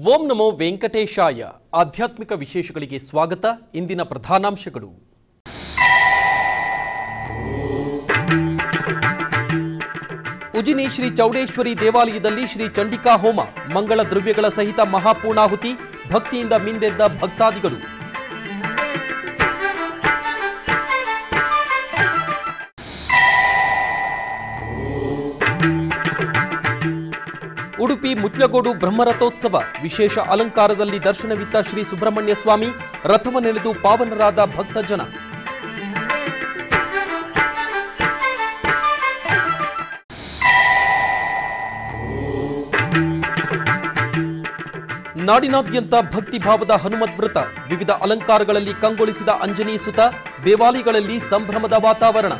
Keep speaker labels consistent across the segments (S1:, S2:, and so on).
S1: ಓಂ ನಮೋ ವೆಂಕಟೇಶಾಯ ಆಧ್ಯಾತ್ಮಿಕ ವಿಶೇಷಗಳಿಗೆ ಸ್ವಾಗತ ಇಂದಿನ ಪ್ರಧಾನಾಂಶಗಳು ಉಜಿನಿ ಶ್ರೀ ಚೌಡೇಶ್ವರಿ ದೇವಾಲಯದಲ್ಲಿ ಶ್ರೀ ಚಂಡಿಕಾ ಹೋಮ ಮಂಗಳ ದ್ರವ್ಯಗಳ ಸಹಿತ ಮಹಾಪೂರ್ಣಾಹುತಿ ಭಕ್ತಿಯಿಂದ ಮಿಂದೆದ್ದ ಭಕ್ತಾದಿಗಳು ಉಡುಪಿ ಮುತ್ಲಗೋಡು ಬ್ರಹ್ಮರಥೋತ್ಸವ ವಿಶೇಷ ಅಲಂಕಾರದಲ್ಲಿ ದರ್ಶನವಿತ್ತ ಶ್ರೀ ಸುಬ್ರಹ್ಮಣ್ಯ ಸ್ವಾಮಿ ರಥವನ್ನೆಳೆದು ಪಾವನರಾದ ಭಕ್ತ ಜನ ನಾಡಿನಾದ್ಯಂತ ಭಕ್ತಿಭಾವದ ಹನುಮತ್ ವ್ರತ ವಿವಿಧ ಅಲಂಕಾರಗಳಲ್ಲಿ ಕಂಗೊಳಿಸಿದ ಅಂಜನಿ ಸುತ ದೇವಾಲಯಗಳಲ್ಲಿ ಸಂಭ್ರಮದ ವಾತಾವರಣ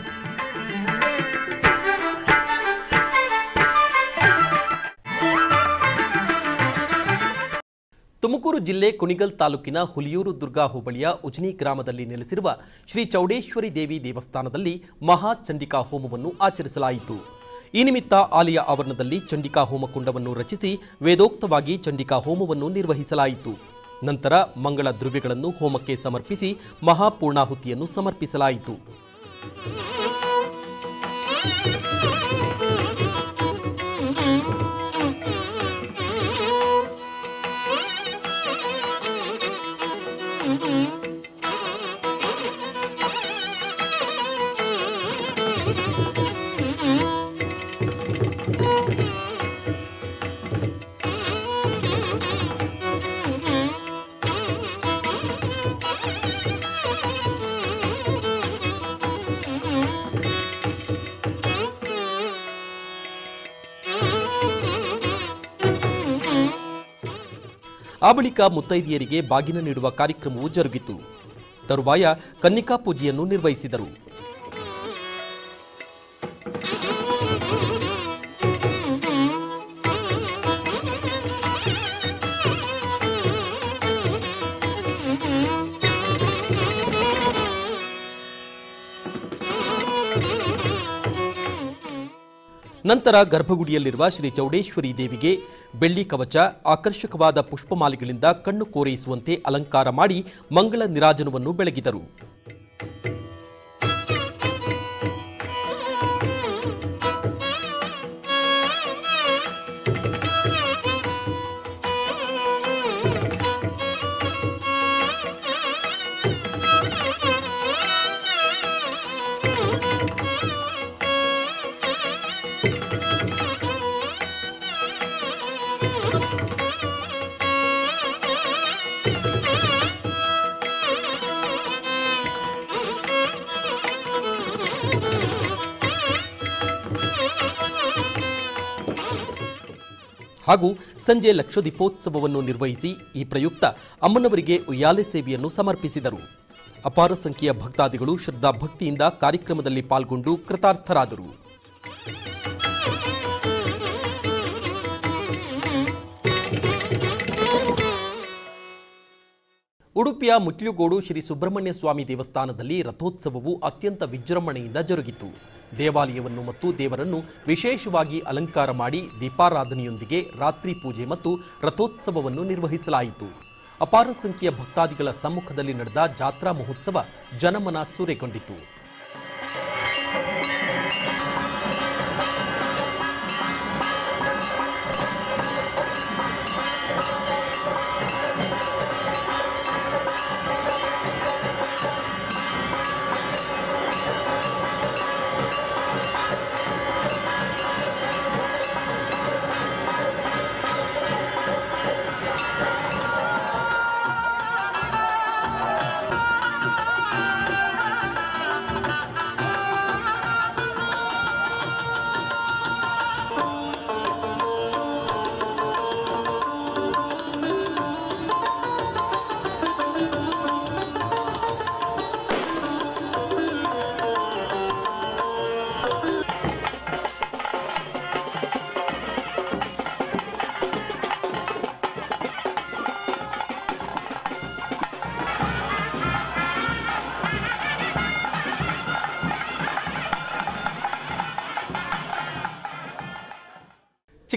S1: ತುಮಕೂರು ಜಿಲ್ಲೆ ಕುಣಿಗಲ್ ತಾಲೂಕಿನ ಹುಲಿಯೂರು ದುರ್ಗಾ ಹೋಬಳಿಯ ಉಜ್ನಿ ಗ್ರಾಮದಲ್ಲಿ ನೆಲೆಸಿರುವ ಶ್ರೀ ಚೌಡೇಶ್ವರಿ ದೇವಿ ದೇವಸ್ಥಾನದಲ್ಲಿ ಮಹಾ ಚಂಡಿಕಾ ಹೋಮವನ್ನು ಆಚರಿಸಲಾಯಿತು ಈ ನಿಮಿತ್ತ ಆಲಯ ಆವರಣದಲ್ಲಿ ಚಂಡಿಕಾ ಹೋಮಕುಂಡವನ್ನು ರಚಿಸಿ ವೇದೋಕ್ತವಾಗಿ ಚಂಡಿಕಾ ಹೋಮವನ್ನು ನಿರ್ವಹಿಸಲಾಯಿತು ನಂತರ ಮಂಗಳ ದ್ರವ್ಯಗಳನ್ನು ಹೋಮಕ್ಕೆ ಸಮರ್ಪಿಸಿ ಮಹಾಪೂರ್ಣಾಹುತಿಯನ್ನು ಸಮರ್ಪಿಸಲಾಯಿತು ಆ ಬಳಿಕ ಮುತ್ತೈದೆಯರಿಗೆ ಬಾಗಿನ ನೀಡುವ ಕಾರ್ಯಕ್ರಮವು ಜರುಗಿತು ತರುವಾಯ ಕನ್ನಿಕಾ ಪೂಜೆಯನ್ನು ನಿರ್ವಹಿಸಿದರು ನಂತರ ಗರ್ಭಗುಡಿಯಲ್ಲಿರುವ ಶ್ರೀ ಚೌಡೇಶ್ವರಿ ದೇವಿಗೆ ಬೆಳ್ಳಿ ಕವಚ ಆಕರ್ಷಕವಾದ ಪುಷ್ಪಮಾಲೆಗಳಿಂದ ಕಣ್ಣು ಕೋರೈಸುವಂತೆ ಅಲಂಕಾರ ಮಾಡಿ ಮಂಗಳ ನಿರಾಜನವನ್ನು ಬೆಳಗಿದರು ಹಾಗೂ ಸಂಜೆ ಲಕ್ಷ ದೀಪೋತ್ಸವವನ್ನು ನಿರ್ವಹಿಸಿ ಈ ಪ್ರಯುಕ್ತ ಅಮ್ಮನವರಿಗೆ ಉಯ್ಯಾಲೆ ಸೇವೆಯನ್ನು ಸಮರ್ಪಿಸಿದರು ಅಪಾರ ಸಂಖ್ಯೆಯ ಭಕ್ತಾದಿಗಳು ಶ್ರದ್ಧಾ ಭಕ್ತಿಯಿಂದ ಕಾರ್ಯಕ್ರಮದಲ್ಲಿ ಪಾಲ್ಗೊಂಡು ಕೃತಾರ್ಥರಾದರು ಉಡುಪಿಯ ಮುಟ್ಲುಗೋಡು ಶ್ರೀ ಸುಬ್ರಹ್ಮಣ್ಯ ಸ್ವಾಮಿ ದೇವಸ್ಥಾನದಲ್ಲಿ ರಥೋತ್ಸವವು ಅತ್ಯಂತ ವಿಜೃಂಭಣೆಯಿಂದ ಜರುಗಿತು ದೇವಾಲಯವನ್ನು ಮತ್ತು ದೇವರನ್ನು ವಿಶೇಷವಾಗಿ ಅಲಂಕಾರ ಮಾಡಿ ದೀಪಾರಾಧನೆಯೊಂದಿಗೆ ರಾತ್ರಿ ಪೂಜೆ ಮತ್ತು ರಥೋತ್ಸವವನ್ನು ನಿರ್ವಹಿಸಲಾಯಿತು ಅಪಾರ ಸಂಖ್ಯೆಯ ಭಕ್ತಾದಿಗಳ ಸಮ್ಮುಖದಲ್ಲಿ ನಡೆದ ಜಾತ್ರಾ ಮಹೋತ್ಸವ ಜನಮನ ಸೂರೆಗೊಂಡಿತು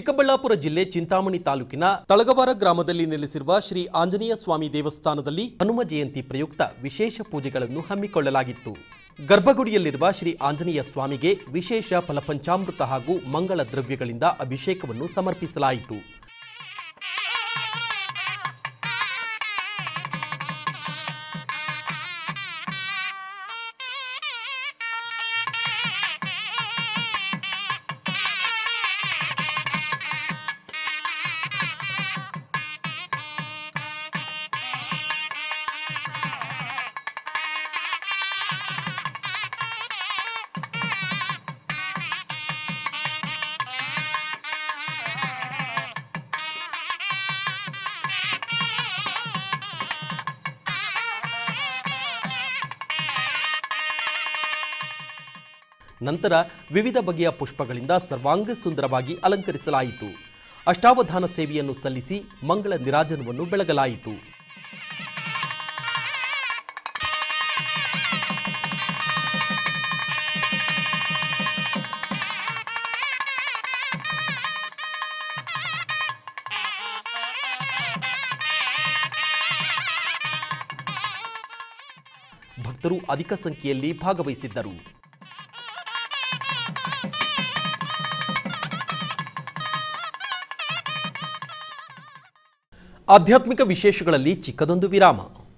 S1: ಚಿಕ್ಕಬಳ್ಳಾಪುರ ಜಿಲ್ಲೆ ಚಿಂತಾಮಣಿ ತಾಲೂಕಿನ ತಳಗವಾರ ಗ್ರಾಮದಲ್ಲಿ ನೆಲೆಸಿರುವ ಶ್ರೀ ಆಂಜನೇಯ ಸ್ವಾಮಿ ದೇವಸ್ಥಾನದಲ್ಲಿ ಹನುಮ ಜಯಂತಿ ಪ್ರಯುಕ್ತ ವಿಶೇಷ ಪೂಜೆಗಳನ್ನು ಹಮ್ಮಿಕೊಳ್ಳಲಾಗಿತ್ತು ಗರ್ಭಗುಡಿಯಲ್ಲಿರುವ ಶ್ರೀ ಆಂಜನೇಯ ಸ್ವಾಮಿಗೆ ವಿಶೇಷ ಫಲಪಂಚಾಮೃತ ಹಾಗೂ ಮಂಗಳ ದ್ರವ್ಯಗಳಿಂದ ಅಭಿಷೇಕವನ್ನು ಸಮರ್ಪಿಸಲಾಯಿತು ನಂತರ ವಿವಿಧ ಬಗೆಯ ಪುಷ್ಪಗಳಿಂದ ಸರ್ವಾಂಗ ಸುಂದರವಾಗಿ ಅಲಂಕರಿಸಲಾಯಿತು ಅಷ್ಟಾವಧಾನ ಸೇವೆಯನ್ನು ಸಲ್ಲಿಸಿ ಮಂಗಳ ನಿರಾಜನವನ್ನು ಬೆಳಗಲಾಯಿತು ಭಕ್ತರು ಅಧಿಕ ಸಂಖ್ಯೆಯಲ್ಲಿ ಭಾಗವಹಿಸಿದ್ದರು ಆಧ್ಯಾತ್ಮಿಕ ವಿಶೇಷಗಳಲ್ಲಿ ಚಿಕ್ಕದೊಂದು ವಿರಾಮ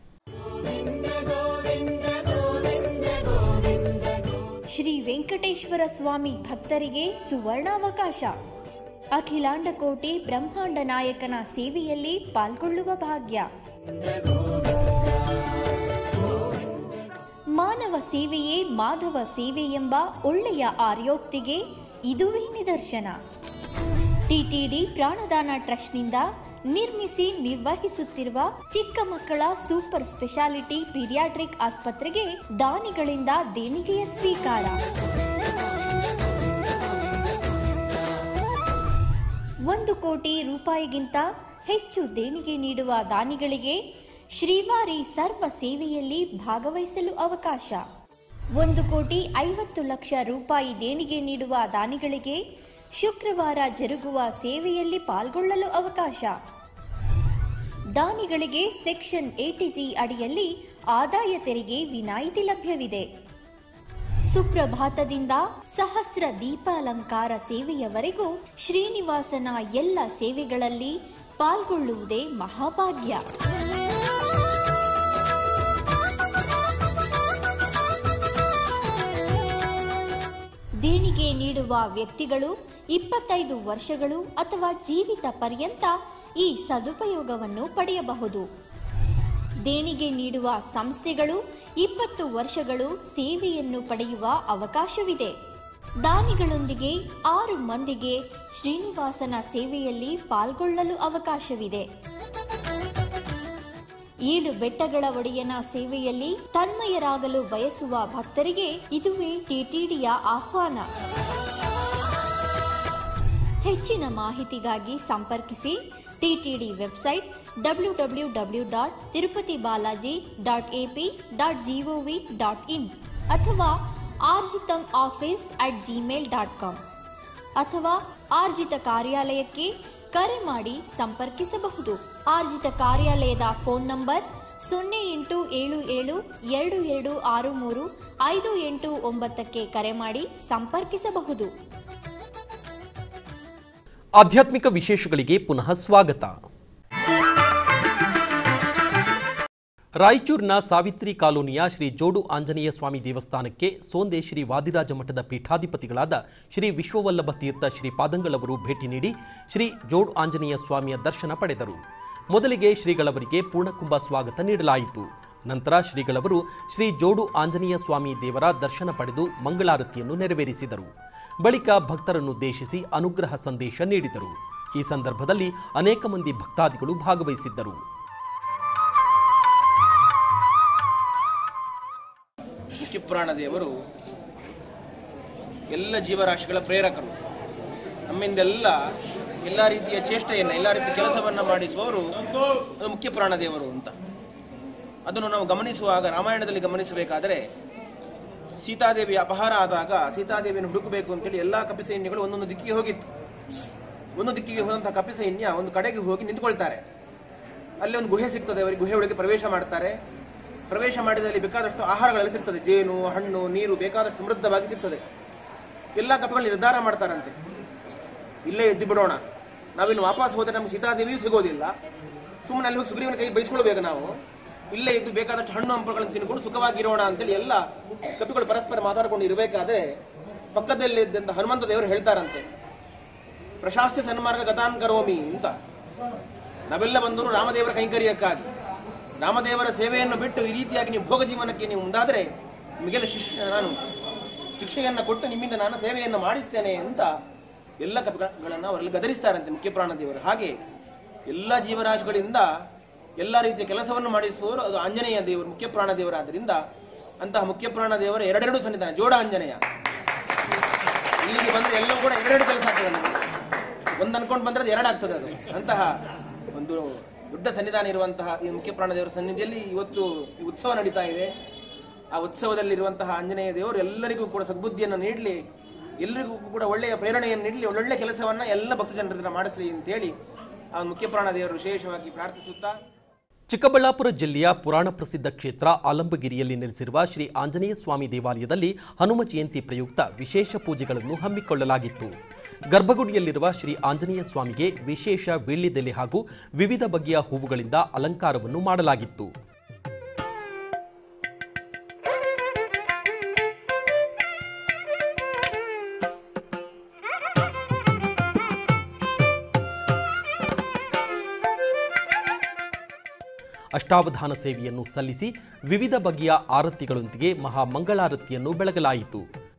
S2: ಶ್ರೀ ವೆಂಕಟೇಶ್ವರ ಸ್ವಾಮಿ ಭಕ್ತರಿಗೆ ಸುವರ್ಣಾವಕಾಶ ಅಖಿಲಾಂಡ ಕೋಟಿ ಬ್ರಹ್ಮಾಂಡ ನಾಯಕನ ಸೇವೆಯಲ್ಲಿ ಪಾಲ್ಗೊಳ್ಳುವ ಭಾಗ್ಯ ಮಾನವ ಸೇವೆಯೇ ಮಾಧವ ಸೇವೆ ಎಂಬ ಒಳ್ಳೆಯ ಆರ್ಯೋಕ್ತಿಗೆ ಇದುವೇ ನಿದರ್ಶನ ಟಿಟಿಡಿ ಪ್ರಾಣದಾನ ಟ್ರಸ್ಟ್ನಿಂದ ನಿರ್ಮಿಸಿ ನಿರ್ವಹಿಸುತ್ತಿರುವ ಚಿಕ್ಕ ಮಕ್ಕಳ ಸೂಪರ್ ಸ್ಪೆಷಾಲಿಟಿ ಪೀಡಿಯಾಟ್ರಿಕ್ ಆಸ್ಪತ್ರೆಗೆ ದಾನಿಗಳಿಂದ ದೇಣಿಗೆಯ ಸ್ವೀಕಾರ ಒಂದು ಕೋಟಿ ರೂಪಾಯಿಗಿಂತ ಹೆಚ್ಚು ದೇಣಿಗೆ ನೀಡುವ ದಾನಿಗಳಿಗೆ ಶ್ರೀವಾರಿ ಸರ್ವ ಸೇವೆಯಲ್ಲಿ ಭಾಗವಹಿಸಲು ಅವಕಾಶ ಒಂದು ಕೋಟಿ ಐವತ್ತು ಲಕ್ಷ ರೂಪಾಯಿ ದೇಣಿಗೆ ನೀಡುವ ದಾನಿಗಳಿಗೆ ಶುಕ್ರವಾರ ಜರುಗುವ ಸೇವೆಯಲ್ಲಿ ಪಾಲ್ಗೊಳ್ಳಲು ಅವಕಾಶ ದಾನಿಗಳಿಗೆ ಸೆಕ್ಷನ್ ಎಟಿಜಿ ಅಡಿಯಲ್ಲಿ ಆದಾಯ ತೆರಿಗೆ ವಿನಾಯಿತಿ ಲಭ್ಯವಿದೆ ಸುಪ್ರಭಾತದಿಂದ ಸಹಸ್ರ ದೀಪಾಲಂಕಾರ ಸೇವೆಯವರೆಗೂ ಶ್ರೀನಿವಾಸನ ಎಲ್ಲ ಸೇವೆಗಳಲ್ಲಿ ಪಾಲ್ಗೊಳ್ಳುವುದೇ ಮಹಾಭಾಗ್ಯ ದೇಣಿಗೆ ನೀಡುವ ವ್ಯಕ್ತಿಗಳು ಇಪ್ಪತ್ತೈದು ವರ್ಷಗಳು ಅಥವಾ ಜೀವಿತ ಪರ್ಯಂತ ಈ ಸದುಪಯೋಗವನ್ನು ಪಡೆಯಬಹುದು ದೇಣಿಗೆ ನೀಡುವ ಸಂಸ್ಥೆಗಳು ಇಪ್ಪತ್ತು ವರ್ಷಗಳು ಸೇವೆಯನ್ನು ಪಡೆಯುವ ಅವಕಾಶವಿದೆ ದಾನಿಗಳೊಂದಿಗೆ ಆರು ಮಂದಿಗೆ ಶ್ರೀನಿವಾಸನ ಸೇವೆಯಲ್ಲಿ ಪಾಲ್ಗೊಳ್ಳಲು ಅವಕಾಶವಿದೆ ಏಳು ಬೆಟ್ಟಗಳ ಒಡೆಯನ ಸೇವೆಯಲ್ಲಿ ತನ್ಮಯರಾಗಲು ಬಯಸುವ ಭಕ್ತರಿಗೆ ಇದುವೇ ಟಿಟಿಡಿಯ ಆಹ್ವಾನ ಹೆಚ್ಚಿನ ಮಾಹಿತಿಗಾಗಿ ಸಂಪರ್ಕಿಸಿ TTD website W W W dot Tirupati Balaji dot AP dot GOV dot in ಅಥವಾ Arjitham office at Gmail dot com ಅಥವಾ ಆರ್ಜಿತ ಕಾರ್ಯಾಲಯಕ್ಕೆ ಕರೆ ಮಾಡಿ ಸಂಪರ್ಕಿಸಬಹುದು ಆರ್ಜಿತ ಕಾರ್ಯಾಲಯದ ಫೋನ್ ನಂಬರ್ ಸೊನ್ನೆ ಎಂಟು ಏಳು ಏಳು ಎರಡು ಎರಡು ಆರು ಮೂರು ಐದು ಎಂಟು ಒಂಬತ್ತಕ್ಕೆ ಕರೆ ಮಾಡಿ ಸಂಪರ್ಕಿಸಬಹುದು
S1: ಆಧ್ಯಾತ್ಮಿಕ ವಿಶೇಷಗಳಿಗೆ ಪುನಃ ಸ್ವಾಗತ ರಾಯಚೂರಿನ ಸಾವಿತ್ರಿ ಕಾಲೋನಿಯ ಶ್ರೀ ಜೋಡು ಆಂಜನೇಯ ಸ್ವಾಮಿ ದೇವಸ್ಥಾನಕ್ಕೆ ಸೋಂದೆ ಶ್ರೀ ವಾದಿರಾಜ ಮಠದ ಪೀಠಾಧಿಪತಿಗಳಾದ ಶ್ರೀ ವಿಶ್ವವಲ್ಲಭ ತೀರ್ಥ ಶ್ರೀ ಪಾದಂಗಳವರು ಭೇಟಿ ನೀಡಿ ಶ್ರೀ ಜೋಡು ಆಂಜನೇಯ ಸ್ವಾಮಿಯ ದರ್ಶನ ಪಡೆದರು ಮೊದಲಿಗೆ ಶ್ರೀಗಳವರಿಗೆ ಪೂರ್ಣಕುಂಭ ಸ್ವಾಗತ ನೀಡಲಾಯಿತು ನಂತರ ಶ್ರೀಗಳವರು ಶ್ರೀ ಜೋಡು ಆಂಜನೇಯ ಸ್ವಾಮಿ ದೇವರ ದರ್ಶನ ಪಡೆದು ಮಂಗಳಾರತಿಯನ್ನು ನೆರವೇರಿಸಿದರು ಬಳಿಕ ಭಕ್ತರನ್ನುದ್ದೇಶಿಸಿ ಅನುಗ್ರಹ ಸಂದೇಶ ನೀಡಿದರು ಈ ಸಂದರ್ಭದಲ್ಲಿ ಅನೇಕ ಮಂದಿ ಭಕ್ತಾದಿಗಳು ಭಾಗವಹಿಸಿದ್ದರು
S3: ಮುಖ್ಯಪುರಾಣ ದೇವರು ಎಲ್ಲ ಜೀವರಾಶಿಗಳ ಪ್ರೇರಕರು ನಮ್ಮಿಂದೆಲ್ಲ ಎಲ್ಲ ರೀತಿಯ ಚೇಷ್ಟೆಯನ್ನು ಎಲ್ಲ ರೀತಿಯ ಕೆಲಸವನ್ನು ಮಾಡಿಸುವವರು ಅದು ಮುಖ್ಯಪುರಾಣ ದೇವರು ಅಂತ ಅದನ್ನು ನಾವು ಗಮನಿಸುವಾಗ ರಾಮಾಯಣದಲ್ಲಿ ಗಮನಿಸಬೇಕಾದರೆ ಸೀತಾದೇವಿ ಅಪಹಾರ ಆದಾಗ ಸೀತಾದೇವಿಯನ್ನು ಹುಡುಕಬೇಕು ಅಂತೇಳಿ ಎಲ್ಲ ಕಪಿಸೈನ್ಯಗಳು ಒಂದೊಂದು ದಿಕ್ಕಿಗೆ ಹೋಗಿತ್ತು ಒಂದು ದಿಕ್ಕಿಗೆ ಹೋದಂತಹ ಕಪಿಸ ಸೈನ್ಯ ಒಂದು ಕಡೆಗೆ ಹೋಗಿ ನಿಂತ್ಕೊಳ್ತಾರೆ ಅಲ್ಲಿ ಒಂದು ಗುಹೆ ಸಿಗ್ತದೆ ಅವರಿಗೆ ಗುಹೆ ಒಳಗೆ ಪ್ರವೇಶ ಮಾಡ್ತಾರೆ ಪ್ರವೇಶ ಮಾಡಿದಲ್ಲಿ ಬೇಕಾದಷ್ಟು ಆಹಾರಗಳೆಲ್ಲ ಸಿಗ್ತದೆ ಜೇನು ಹಣ್ಣು ನೀರು ಬೇಕಾದಷ್ಟು ಸಮೃದ್ಧವಾಗಿ ಸಿಗ್ತದೆ ಎಲ್ಲ ಕಪಿಗಳು ನಿರ್ಧಾರ ಮಾಡ್ತಾರಂತೆ ಇಲ್ಲೇ ಎದ್ದು ಬಿಡೋಣ ನಾವಿನ್ನು ವಾಪಸ್ ಹೋದ್ರೆ ನಮ್ಗೆ ಸೀತಾದೇವಿಯೂ ಸಿಗೋದಿಲ್ಲ ಸುಮ್ಮನೆ ಅಲ್ಲಿ ಹೋಗಿ ಸುಗ್ರೀವನ ಕೈ ಬಯಸ್ಕೊಳ್ಬೇಕು ನಾವು ಇಲ್ಲೇ ಇದ್ದು ಬೇಕಾದಷ್ಟು ಹಣ್ಣು ಹಂಪಗಳನ್ನು ತಿನ್ಕೊಂಡು ಸುಖವಾಗಿರೋಣ ಅಂತೇಳಿ ಎಲ್ಲ ಕಪಿಗಳು ಪರಸ್ಪರ ಮಾತಾಡ್ಕೊಂಡು ಇರಬೇಕಾದ್ರೆ ಪಕ್ಕದಲ್ಲಿ ಇದ್ದಂತ ಹನುಮಂತ ದೇವರು ಹೇಳ್ತಾರಂತೆ ಪ್ರಶಾಸ್ತಿ ಸನ್ಮಾರ್ಗ ಗತಾನ್ ಕರೋಮಿ ಅಂತ ನಾವೆಲ್ಲ ಬಂದರು ರಾಮದೇವರ ಕೈಂಕರ್ಯಕ್ಕಾಗಿ ರಾಮದೇವರ ಸೇವೆಯನ್ನು ಬಿಟ್ಟು ಈ ರೀತಿಯಾಗಿ ನೀವು ಭೋಗ ಜೀವನಕ್ಕೆ ನೀವು ಮುಂದಾದರೆ ನಿಮಗೆಲ್ಲ ಶಿಷ್ಯ ನಾನು ಶಿಕ್ಷೆಯನ್ನು ಕೊಟ್ಟು ನಿಮ್ಮಿಂದ ನಾನು ಸೇವೆಯನ್ನು ಮಾಡಿಸ್ತೇನೆ ಅಂತ ಎಲ್ಲ ಕಪಿಗಳನ್ನು ಅವರಲ್ಲಿ ಗದರಿಸ್ತಾರಂತೆ ಮುಖ್ಯ ಪ್ರಾಣದೇವರು ಹಾಗೆ ಎಲ್ಲ ಜೀವರಾಶಿಗಳಿಂದ ಎಲ್ಲ ರೀತಿಯ ಕೆಲಸವನ್ನು ಮಾಡಿಸುವವರು ಅದು ಆಂಜನೇಯ ದೇವರು ಮುಖ್ಯ ಪ್ರಾಣದೇವರಾದ್ದರಿಂದ ಅಂತಹ ಮುಖ್ಯ ಪ್ರಾಣದೇವರ ಎರಡೆರಡು ಸನ್ನಿಧಾನ ಜೋಡ ಆಂಜನೇಯ ಇಲ್ಲಿಗೆ ಬಂದ್ರೆ ಎಲ್ಲವೂ ಕೂಡ ಎರಡೆರಡು ಕೆಲಸ ಆಗ್ತದೆ ನಮಗೆ ಒಂದು ಅನ್ಕೊಂಡು ಬಂದ್ರೆ ಅದು ಎರಡು ಆಗ್ತದೆ ಅದು ಅಂತಹ ಒಂದು ದೊಡ್ಡ ಸನ್ನಿಧಾನ ಇರುವಂತಹ ಈ ಮುಖ್ಯ ಪ್ರಾಣದೇವರ ಸನ್ನಿಧಿಯಲ್ಲಿ ಇವತ್ತು ಈ ಉತ್ಸವ ನಡೀತಾ ಇದೆ ಆ ಉತ್ಸವದಲ್ಲಿರುವಂತಹ ಆಂಜನೇಯ ದೇವರು ಎಲ್ಲರಿಗೂ ಕೂಡ ಸದ್ಬುದ್ಧಿಯನ್ನು ನೀಡಲಿ ಎಲ್ಲರಿಗೂ ಕೂಡ ಒಳ್ಳೆಯ ಪ್ರೇರಣೆಯನ್ನು ನೀಡಲಿ ಒಳ್ಳೊಳ್ಳೆ ಕೆಲಸವನ್ನ ಎಲ್ಲ ಭಕ್ತ ಜನರ ಮಾಡಿಸಲಿ ಅಂತೇಳಿ ಆ ಮುಖ್ಯ ಪ್ರಾಣದೇವರು ವಿಶೇಷವಾಗಿ ಪ್ರಾರ್ಥಿಸುತ್ತಾ
S1: ಚಿಕ್ಕಬಳ್ಳಾಪುರ ಜಿಲ್ಲೆಯ ಪುರಾಣ ಪ್ರಸಿದ್ಧ ಕ್ಷೇತ್ರ ಆಲಂಬಗಿರಿಯಲ್ಲಿ ನೆಲೆಸಿರುವ ಶ್ರೀ ಆಂಜನೇಯ ಸ್ವಾಮಿ ದೇವಾಲಯದಲ್ಲಿ ಹನುಮ ಜಯಂತಿ ಪ್ರಯುಕ್ತ ವಿಶೇಷ ಪೂಜೆಗಳನ್ನು ಹಮ್ಮಿಕೊಳ್ಳಲಾಗಿತ್ತು ಗರ್ಭಗುಡಿಯಲ್ಲಿರುವ ಶ್ರೀ ಆಂಜನೇಯ ಸ್ವಾಮಿಗೆ ವಿಶೇಷ ವೀಳ್ಯದೆಲೆ ಹಾಗೂ ವಿವಿಧ ಬಗೆಯ ಹೂವುಗಳಿಂದ ಅಲಂಕಾರವನ್ನು ಮಾಡಲಾಗಿತ್ತು ಅಷ್ಟಾವಧಾನ ಸೇವೆಯನ್ನು ಸಲ್ಲಿಸಿ ವಿವಿಧ ಬಗೆಯ ಆರತಿಗಳೊಂದಿಗೆ ಮಹಾಮಂಗಳಾರತಿಯನ್ನು ಬೆಳಗಲಾಯಿತು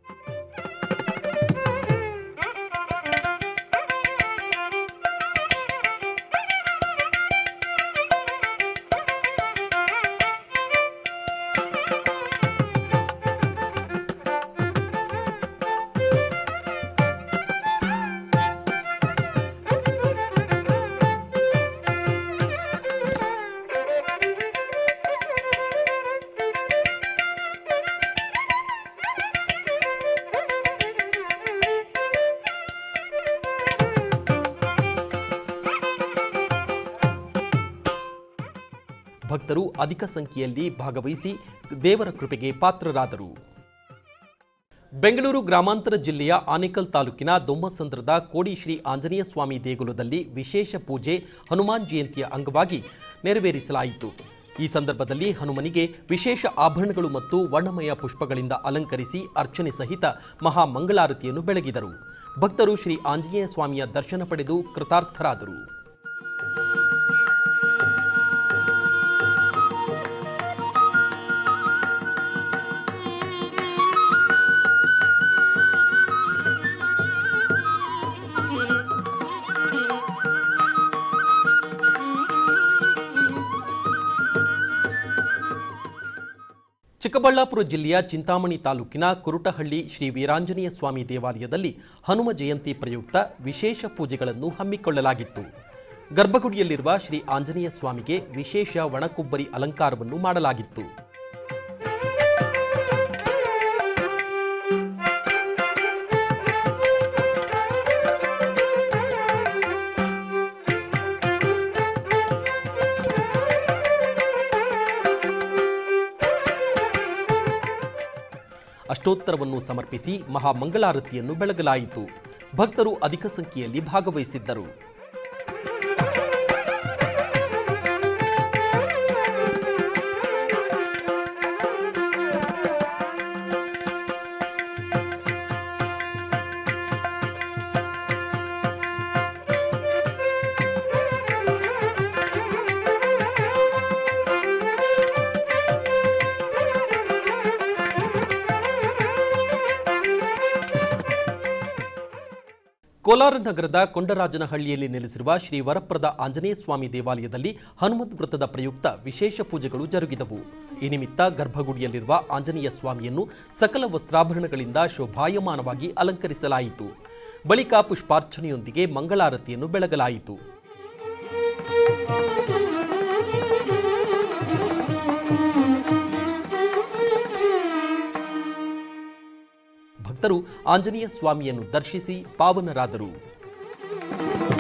S1: ಭಕ್ತರು ಅಧಿಕ ಸಂಖ್ಯೆಯಲ್ಲಿ ಭಾಗವಹಿಸಿ ದೇವರ ಕೃಪೆಗೆ ಪಾತ್ರರಾದರು ಬೆಂಗಳೂರು ಗ್ರಾಮಾಂತರ ಜಿಲ್ಲೆಯ ಆನೇಕಲ್ ತಾಲೂಕಿನ ದೊಮ್ಮಸಂದ್ರದ ಕೋಡಿ ಶ್ರೀ ಆಂಜನೇಯ ಸ್ವಾಮಿ ದೇಗುಲದಲ್ಲಿ ವಿಶೇಷ ಪೂಜೆ ಹನುಮಾನ್ ಜಯಂತಿಯ ಅಂಗವಾಗಿ ನೆರವೇರಿಸಲಾಯಿತು ಈ ಸಂದರ್ಭದಲ್ಲಿ ಹನುಮನಿಗೆ ವಿಶೇಷ ಆಭರಣಗಳು ಮತ್ತು ವರ್ಣಮಯ ಪುಷ್ಪಗಳಿಂದ ಅಲಂಕರಿಸಿ ಅರ್ಚನೆ ಸಹಿತ ಮಹಾಮಂಗಳಾರತಿಯನ್ನು ಬೆಳಗಿದರು ಭಕ್ತರು ಶ್ರೀ ಆಂಜನೇಯ ಸ್ವಾಮಿಯ ದರ್ಶನ ಪಡೆದು ಕೃತಾರ್ಥರಾದರು ಚಿಕ್ಕಬಳ್ಳಾಪುರ ಜಿಲ್ಲೆಯ ಚಿಂತಾಮಣಿ ತಾಲೂಕಿನ ಕುರುಟಹಳ್ಳಿ ಶ್ರೀ ವೀರಾಂಜನೇಯ ಸ್ವಾಮಿ ದೇವಾಲಯದಲ್ಲಿ ಹನುಮ ಜಯಂತಿ ಪ್ರಯುಕ್ತ ವಿಶೇಷ ಪೂಜೆಗಳನ್ನು ಹಮ್ಮಿಕೊಳ್ಳಲಾಗಿತ್ತು ಗರ್ಭಗುಡಿಯಲ್ಲಿರುವ ಶ್ರೀ ಆಂಜನೇಯ ಸ್ವಾಮಿಗೆ ವಿಶೇಷ ಒಣಕೊಬ್ಬರಿ ಅಲಂಕಾರವನ್ನು ಮಾಡಲಾಗಿತ್ತು ಅಷ್ಟೋತ್ತರವನ್ನು ಸಮರ್ಪಿಸಿ ಮಹಾಮಂಗಳಾರತಿಯನ್ನು ಬೆಳಗಲಾಯಿತು ಭಕ್ತರು ಅಧಿಕ ಸಂಖ್ಯೆಯಲ್ಲಿ ಭಾಗವಹಿಸಿದ್ದರು ಕೋಲಾರ ನಗರದ ಕೊಂಡರಾಜನಹಳ್ಳಿಯಲ್ಲಿ ನೆಲೆಸಿರುವ ಶ್ರೀ ವರಪ್ರದ ಆಂಜನೇಯ ಸ್ವಾಮಿ ದೇವಾಲಯದಲ್ಲಿ ಹನುಮತ್ ವೃತ್ತದ ಪ್ರಯುಕ್ತ ವಿಶೇಷ ಪೂಜೆಗಳು ಜರುಗಿದವು ಈ ನಿಮಿತ್ತ ಗರ್ಭಗುಡಿಯಲ್ಲಿರುವ ಆಂಜನೇಯ ಸ್ವಾಮಿಯನ್ನು ಸಕಲ ವಸ್ತ್ರಾಭರಣಗಳಿಂದ ಶೋಭಾಯಮಾನವಾಗಿ ಅಲಂಕರಿಸಲಾಯಿತು ಬಳಿಕ ಪುಷ್ಪಾರ್ಚನೆಯೊಂದಿಗೆ ಮಂಗಳಾರತಿಯನ್ನು ಬೆಳಗಲಾಯಿತು ಭಕ್ತರು ಆಂಜನೇಯ ಸ್ವಾಮಿಯನ್ನು ದರ್ಶಿಸಿ ಪಾವನರಾದರು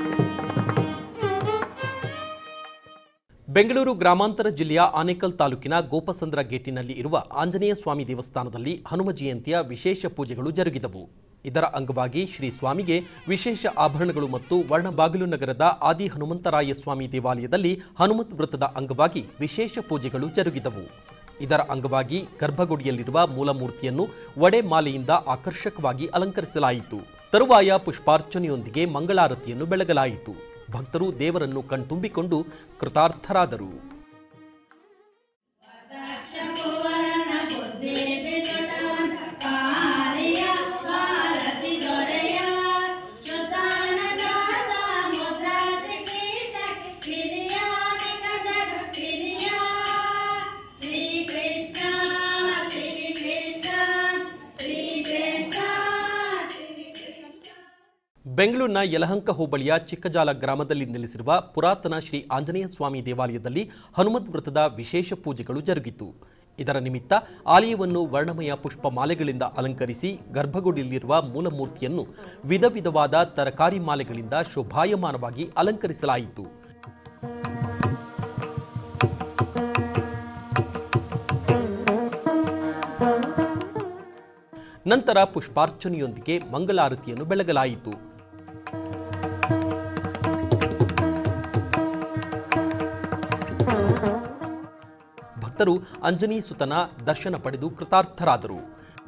S1: ಬೆಂಗಳೂರು ಗ್ರಾಮಾಂತರ ಜಿಲ್ಲೆಯ ಆನೇಕಲ್ ತಾಲೂಕಿನ ಗೋಪಸಂದ್ರ ಗೇಟಿನಲ್ಲಿ ಇರುವ ಆಂಜನೇಯ ಸ್ವಾಮಿ ದೇವಸ್ಥಾನದಲ್ಲಿ ಹನುಮ ಜಯಂತಿಯ ವಿಶೇಷ ಪೂಜೆಗಳು ಜರುಗಿದವು ಇದರ ಅಂಗವಾಗಿ ಶ್ರೀ ಸ್ವಾಮಿಗೆ ವಿಶೇಷ ಆಭರಣಗಳು ಮತ್ತು ವರ್ಣಬಾಗಿಲು ನಗರದ ಆದಿ ಹನುಮಂತರಾಯ ಸ್ವಾಮಿ ದೇವಾಲಯದಲ್ಲಿ ಹನುಮತ್ ವೃತ್ತದ ಅಂಗವಾಗಿ ವಿಶೇಷ ಪೂಜೆಗಳು ಜರುಗಿದವು ಇದರ ಅಂಗವಾಗಿ ಗರ್ಭಗುಡಿಯಲ್ಲಿರುವ ಮೂಲಮೂರ್ತಿಯನ್ನು ಒಡೆ ಮಾಲೆಯಿಂದ ಆಕರ್ಷಕವಾಗಿ ಅಲಂಕರಿಸಲಾಯಿತು ತರುವಾಯ ಪುಷ್ಪಾರ್ಚನೆಯೊಂದಿಗೆ ಮಂಗಳಾರತಿಯನ್ನು ಬೆಳಗಲಾಯಿತು ಭಕ್ತರು ದೇವರನ್ನು ಕಣ್ತುಂಬಿಕೊಂಡು ಕೃತಾರ್ಥರಾದರು ಬೆಂಗಳೂರಿನ ಯಲಹಂಕ ಹೋಬಳಿಯ ಚಿಕ್ಕಜಾಲ ಗ್ರಾಮದಲ್ಲಿ ನೆಲೆಸಿರುವ ಪುರಾತನ ಶ್ರೀ ಆಂಜನೇಯ ಸ್ವಾಮಿ ದೇವಾಲಯದಲ್ಲಿ ಹನುಮತ್ ವೃತ್ತದ ವಿಶೇಷ ಪೂಜೆಗಳು ಜರುಗಿತು ಇದರ ನಿಮಿತ್ತ ಆಲಯವನ್ನು ವರ್ಣಮಯ ಪುಷ್ಪ ಮಾಲೆಗಳಿಂದ ಅಲಂಕರಿಸಿ ಗರ್ಭಗುಡಿಯಲ್ಲಿರುವ ಮೂಲಮೂರ್ತಿಯನ್ನು ವಿಧ ವಿಧವಾದ ತರಕಾರಿ ಮಾಲೆಗಳಿಂದ ಶೋಭಾಯಮಾನವಾಗಿ ಅಲಂಕರಿಸಲಾಯಿತು ನಂತರ ಪುಷ್ಪಾರ್ಚನೆಯೊಂದಿಗೆ ಮಂಗಳಾರತಿಯನ್ನು ಬೆಳಗಲಾಯಿತು ಭಕ್ತರು ಅಂಜನಿ ಸುತನ ದರ್ಶನ ಪಡೆದು ಕೃತಾರ್ಥರಾದರು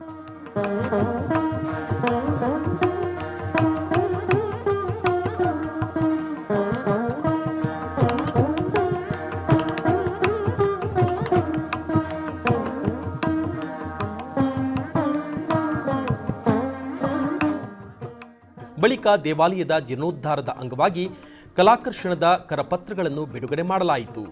S1: ಬಳಿಕ ದೇವಾಲಯದ ಜೀರ್ಣೋದ್ಧಾರದ ಅಂಗವಾಗಿ ಕಲಾಕರ್ಷಣದ ಕರಪತ್ರಗಳನ್ನು ಬಿಡುಗಡೆ ಮಾಡಲಾಯಿತು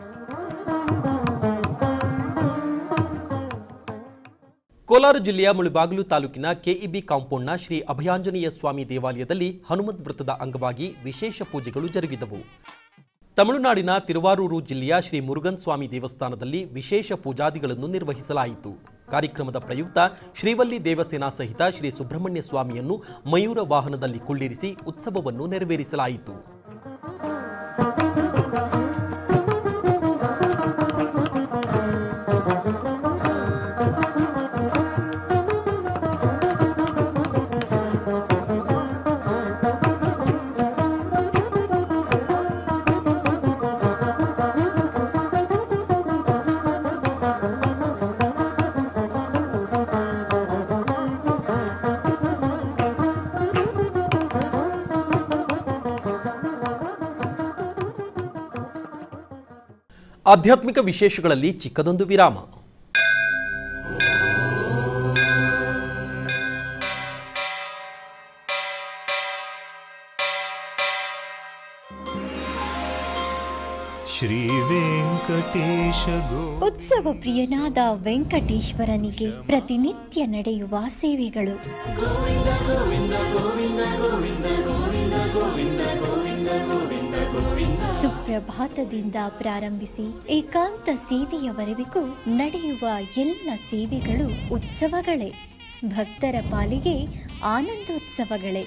S1: ಕೋಲಾರ ಜಿಲ್ಲೆಯ ಮುಳಿಬಾಗಿಲು ತಾಲೂಕಿನ ಕೆಇಬಿ ಕಾಂಪೌಂಡ್ನ ಶ್ರೀ ಅಭಯಾಂಜನೇಯ ಸ್ವಾಮಿ ದೇವಾಲಯದಲ್ಲಿ ಹನುಮತ್ ವೃತ್ತದ ಅಂಗವಾಗಿ ವಿಶೇಷ ಪೂಜೆಗಳು ಜರುಗಿದವು ತಮಿಳುನಾಡಿನ ತಿರುವಾರೂರು ಜಿಲ್ಲೆಯ ಶ್ರೀ ಮುರುಗನ್ ಸ್ವಾಮಿ ದೇವಸ್ಥಾನದಲ್ಲಿ ವಿಶೇಷ ಪೂಜಾದಿಗಳನ್ನು ನಿರ್ವಹಿಸಲಾಯಿತು ಕಾರ್ಯಕ್ರಮದ ಪ್ರಯುಕ್ತ ಶ್ರೀವಲ್ಲಿ ದೇವಸೇನಾ ಸಹಿತ ಶ್ರೀ ಸುಬ್ರಹ್ಮಣ್ಯ ಸ್ವಾಮಿಯನ್ನು ಮಯೂರ ವಾಹನದಲ್ಲಿ ಕುಳ್ಳಿರಿಸಿ ಉತ್ಸವವನ್ನು ನೆರವೇರಿಸಲಾಯಿತು ಆಧ್ಯಾತ್ಮಿಕ ವಿಶೇಷಗಳಲ್ಲಿ ಚಿಕ್ಕದೊಂದು ವಿರಾಮ
S4: श्रीवेङ्कटेश गो
S2: ಉತ್ಸವ ಪ್ರಿಯನಾದ ವೆಂಕಟೇಶ್ವರನಿಗೆ ಪ್ರತಿನಿತ್ಯ ನಡೆಯುವ ಸೇವೆಗಳು ಸುಪ್ರಭಾತದಿಂದ ಪ್ರಾರಂಭಿಸಿ ಏಕಾಂತ ಸೇವೆಯವರೆವಿಗೂ ನಡೆಯುವ ಎಲ್ಲ ಸೇವೆಗಳು ಉತ್ಸವಗಳೇ ಭಕ್ತರ ಪಾಲಿಗೆ ಆನಂದೋತ್ಸವಗಳೇ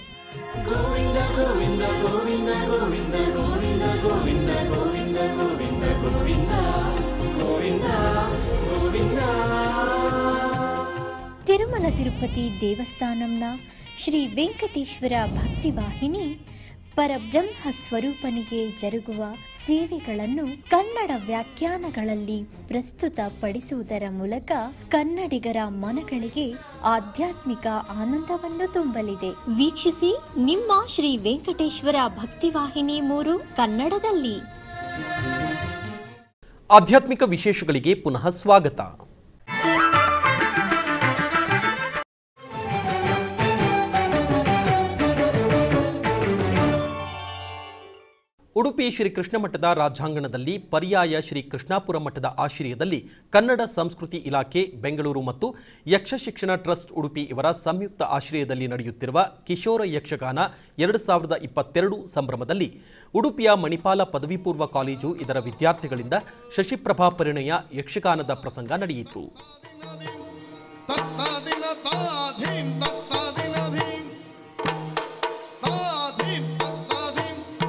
S2: ತಿರುಮಲ ತಿರುಪತಿ ದೇವಸ್ಥಾನಂನ ಶ್ರೀ ವೆಂಕಟೇಶ್ವರ ಭಕ್ತಿವಾಹಿನಿ ಪರಬ್ರಹ್ಮ ಸ್ವರೂಪನಿಗೆ ಜರುಗುವ ಸೇವೆಗಳನ್ನು ಕನ್ನಡ ವ್ಯಾಖ್ಯಾನಗಳಲ್ಲಿ ಪ್ರಸ್ತುತಪಡಿಸುವುದರ ಮೂಲಕ ಕನ್ನಡಿಗರ ಮನಗಳಿಗೆ ಆಧ್ಯಾತ್ಮಿಕ ಆನಂದವನ್ನು ತುಂಬಲಿದೆ ವೀಕ್ಷಿಸಿ ನಿಮ್ಮ ಶ್ರೀ ವೆಂಕಟೇಶ್ವರ ಭಕ್ತಿವಾಹಿನಿ ಮೂರು ಕನ್ನಡದಲ್ಲಿ
S1: ಆಧ್ಯಾತ್ಮಿಕ ವಿಶೇಷಗಳಿಗೆ ಪುನಃ ಸ್ವಾಗತ ಉಡುಪಿ ಶ್ರೀ ಕೃಷ್ಣ ಮಠದ ರಾಜಾಂಗಣದಲ್ಲಿ ಪರ್ಯಾಯ ಶ್ರೀ ಕೃಷ್ಣಾಪುರ ಮಠದ ಆಶ್ರಯದಲ್ಲಿ ಕನ್ನಡ ಸಂಸ್ಕೃತಿ ಇಲಾಖೆ ಬೆಂಗಳೂರು ಮತ್ತು ಯಕ್ಷ ಶಿಕ್ಷಣ ಟ್ರಸ್ಟ್ ಉಡುಪಿ ಇವರ ಸಂಯುಕ್ತ ಆಶ್ರಯದಲ್ಲಿ ನಡೆಯುತ್ತಿರುವ ಕಿಶೋರ ಯಕ್ಷಗಾನ ಎರಡು ಸಾವಿರದ ಇಪ್ಪತ್ತೆರಡು ಸಂಭ್ರಮದಲ್ಲಿ ಉಡುಪಿಯ ಮಣಿಪಾಲ ಪದವಿ ಪೂರ್ವ ಕಾಲೇಜು ಇದರ ವಿದ್ಯಾರ್ಥಿಗಳಿಂದ ಶಶಿಪ್ರಭಾ ಪರಿಣಯ ಯಕ್ಷಗಾನದ ಪ್ರಸಂಗ ನಡೆಯಿತು
S5: ತತ್ತಾದಿನ ತಾಧೀಂ ತತ್ತಾದಿನ ಧೀಂ ತಾಧೀಂ ತತ್ತಾಧೀಂ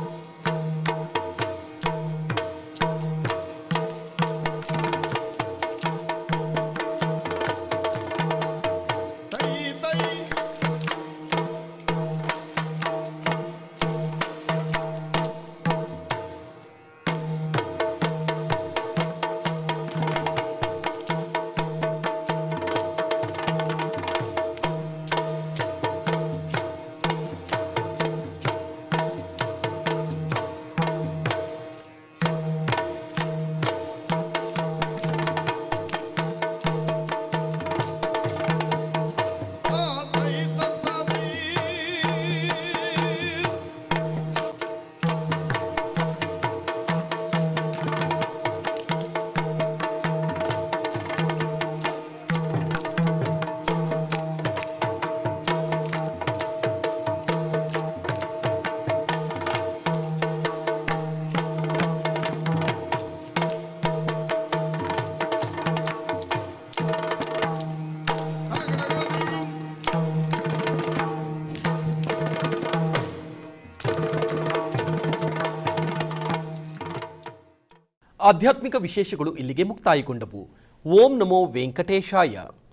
S1: ಆಧ್ಯಾತ್ಮಿಕ ವಿಶೇಷಗಳು ಇಲ್ಲಿಗೆ ಮುಕ್ತಾಯಗೊಂಡವು ಓಂ ನಮೋ ವೆಂಕಟೇಶಾಯ